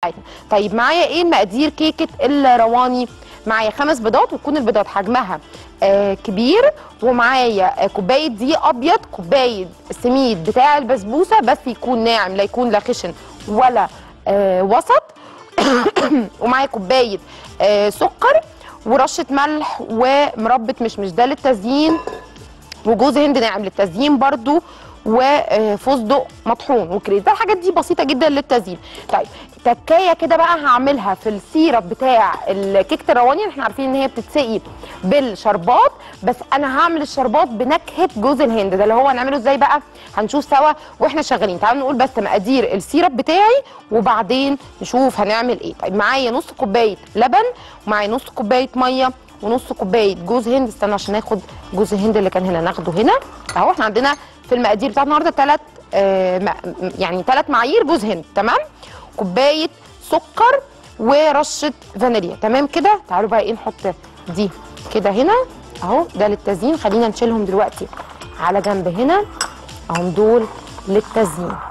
بتاعتنا طيب معايا ايه مقادير كيكه الرواني معايا خمس بيضات وتكون البيضات حجمها آه كبير ومعايا آه كوبايه دقيق ابيض كوبايه السميد بتاع البسبوسه بس يكون ناعم لا يكون لا خشن ولا آه وسط ومعايا كوبايه آه سكر ورشه ملح ومربى مشمش ده للتزيين وجوز هند ناعم للتزيين برضو وفستق مطحون وكريز ده الحاجات دي بسيطه جدا للتزيين طيب تكايه كده بقى هعملها في السيرب بتاع كيكه الرواني احنا عارفين ان هي بتتسقي بالشربات بس انا هعمل الشربات بنكهه جوز الهند ده اللي هو هنعمله ازاي بقى هنشوف سوا واحنا شغالين تعالوا نقول بس مقادير السيرب بتاعي وبعدين نشوف هنعمل ايه طيب معايا نص كوبايه لبن ومعايا نص كوبايه ميه ونص كوبايه جوز هند استنى عشان ناخد جوز الهند اللي كان هنا ناخده هنا اهو احنا عندنا في المقادير بتاعت النهارده ثلاث آه يعني ثلاث معايير جوز هند تمام كوبايه سكر ورشه فانيليا تمام كده تعالوا بقى ايه نحط دي كده هنا اهو ده للتزيين خلينا نشيلهم دلوقتي على جنب هنا اهم دول للتزيين